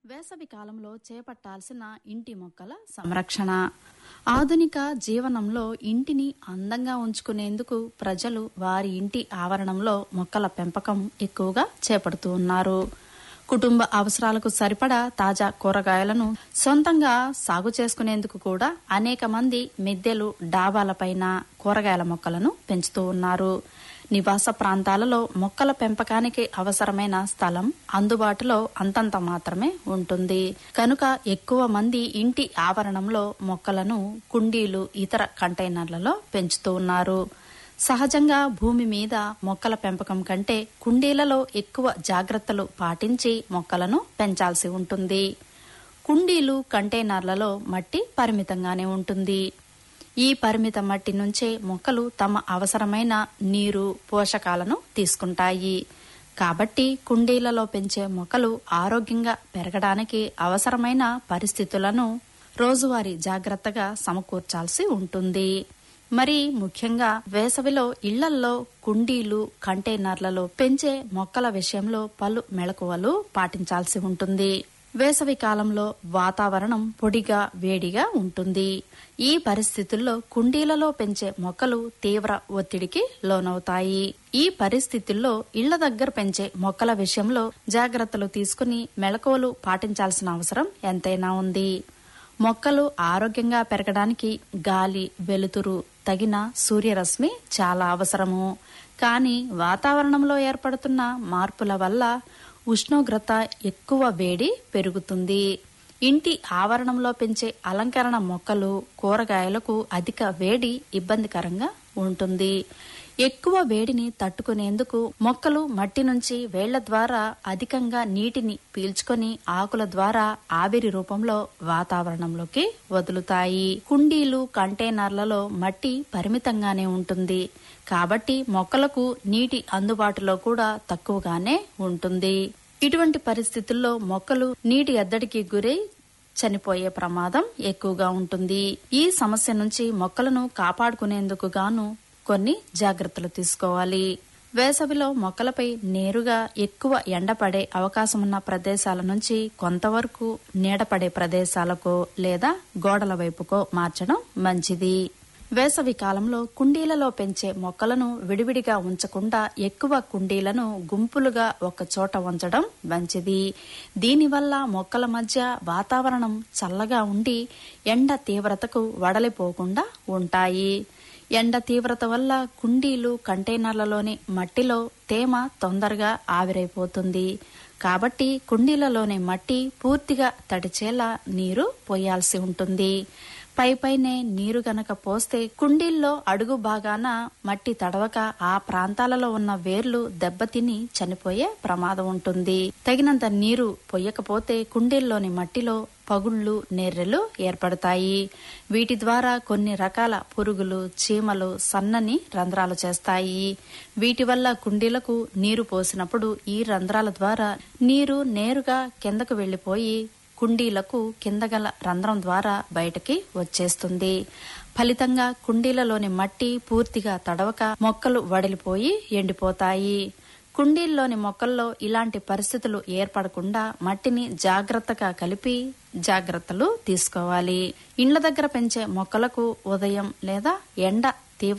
వేసవి కాలంలో చేపట్టాల్సిన ఇంటి మొక్కల సంరక్షణ ఆధునిక జీవనంలో ఇంటిని అందంగా ఉంచుకునేందుకు ప్రజలు వారి ఇంటి ఆవరణంలో మొక్కల పెంపకం ఎక్కువగా చేపడుతూ ఉన్నారు కుటుంబ అవసరాలకు సరిపడా తాజా కూరగాయలను సొంతంగా సాగు చేసుకునేందుకు కూడా అనేక మంది మిద్దెలు డాబాలపైన కూరగాయల మొక్కలను పెంచుతూ ఉన్నారు నివాస ప్రాంతాలలో మొక్కల పెంపకానికి అవసరమైన స్థలం అందుబాటులో అంతంత మాత్రమే ఉంటుంది కనుక ఎక్కువ మంది ఇంటి ఆవరణంలో మొక్కలను కుండీలు ఇతర కంటైనర్లలో పెంచుతూ ఉన్నారు సహజంగా భూమి మీద మొక్కల పెంపకం కంటే కుండీలలో ఎక్కువ జాగ్రత్తలు పాటించి మొక్కలను పెంచాల్సి ఉంటుంది కుండీలు కంటైనర్లలో మట్టి పరిమితంగానే ఉంటుంది ఈ పరిమిత మట్టి నుంచే మొక్కలు తమ అవసరమైన నీరు పోషకాలను తీసుకుంటాయి కాబట్టి కుండీలలో పెంచే మొక్కలు ఆరోగ్యంగా పెరగడానికి అవసరమైన పరిస్థితులను రోజువారీ జాగ్రత్తగా సమకూర్చాల్సి ఉంటుంది మరి ముఖ్యంగా వేసవిలో ఇళ్లల్లో కుండీలు కంటైనర్లలో పెంచే మొక్కల విషయంలో పలు మెళకువలు పాటించాల్సి ఉంటుంది వేసవి కాలంలో వాతావరణం పొడిగా వేడిగా ఉంటుంది ఈ పరిస్థితుల్లో కుండీలలో పెంచే మొక్కలు తీవ్ర ఒత్తిడికి లోనవుతాయి ఈ పరిస్థితుల్లో ఇళ్ల దగ్గర పెంచే మొక్కల విషయంలో జాగ్రత్తలు తీసుకుని మెళకువలు పాటించాల్సిన అవసరం ఎంతైనా ఉంది మొక్కలు ఆరోగ్యంగా పెరగడానికి గాలి వెలుతురు తగిన సూర్యరశ్మి చాలా అవసరము కానీ వాతావరణంలో ఏర్పడుతున్న మార్పుల వల్ల ఉష్ణోగ్రత ఎక్కువ వేడి పెరుగుతుంది ఇంటి ఆవరణంలో పెంచే అలంకరణ మొక్కలు కూరగాయలకు అధిక వేడి ఇబ్బందికరంగా ఉంటుంది ఎక్కువ వేడిని తట్టుకునేందుకు మొక్కలు మట్టి నుంచి వేళ్ల ద్వారా అధికంగా నీటిని పీల్చుకొని ఆకుల ద్వారా ఆవిరి రూపంలో వాతావరణంలోకి వదులుతాయి కుండీలు కంటైనర్లలో మట్టి పరిమితంగానే ఉంటుంది కాబట్టి మొక్కలకు నీటి అందుబాటులో కూడా తక్కువగానే ఉంటుంది ఇటువంటి పరిస్థితుల్లో మొక్కలు నీటి ఎద్దడికి గురై చనిపోయే ప్రమాదం ఎక్కువగా ఉంటుంది ఈ సమస్య నుంచి మొక్కలను కాపాడుకునేందుకు గాను కొన్ని జాగ్రత్తలు తీసుకోవాలి వేసవిలో మొక్కలపై నేరుగా ఎక్కువ ఎండపడే అవకాశమున్న ప్రదేశాల నుంచి కొంతవరకు నీడపడే ప్రదేశాలకు లేదా గోడల వైపుకో మార్చడం మంచిది వేసవి కాలంలో కుండీలలో పెంచే మొక్కలను విడివిడిగా ఉంచకుండా ఎక్కువ కుండీలను గుంపులుగా ఒక చోట ఉంచడం మంచిది దీనివల్ల మొక్కల మధ్య వాతావరణం చల్లగా ఉండి ఎండ తీవ్రతకు వడలిపోకుండా ఉంటాయి ఎండ తీవ్రత వల్ల కుండీలు కంటైనర్లలోని మట్టిలో తేమ తొందరగా ఆవిరైపోతుంది కాబట్టి కుండీలలోని మట్టి పూర్తిగా తడిచేలా నీరు పోయాల్సి ఉంటుంది పైపైనే నీరు గనక పోస్తే కుండీల్లో అడుగు భాగాన మట్టి తడవక ఆ ప్రాంతాలలో ఉన్న వేర్లు దెబ్బతిని చనిపోయే ప్రమాదం ఉంటుంది తగినంత నీరు పొయ్యకపోతే కుండీల్లోని మట్టిలో పగుళ్లు నెర్రెలు ఏర్పడతాయి వీటి ద్వారా కొన్ని రకాల పురుగులు చీమలు సన్నని రంధ్రాలు చేస్తాయి వీటి వల్ల కుండీలకు నీరు పోసినప్పుడు ఈ రంధ్రాల ద్వారా నీరు నేరుగా కిందకు వెళ్లిపోయి కుండీలకు కింద గల రంధ్రం ద్వారా బయటకి వచ్చేస్తుంది ఫలితంగా కుండీలలోని మట్టి పూర్తిగా తడవక మొక్కలు వడిలిపోయి ఎండిపోతాయి కుండీల్లోని మొక్కల్లో ఇలాంటి పరిస్థితులు ఏర్పడకుండా మట్టిని జాగ్రత్తగా కలిపి జాగ్రత్తలు తీసుకోవాలి ఇండ్ల దగ్గర పెంచే మొక్కలకు ఉదయం లేదా ఎండ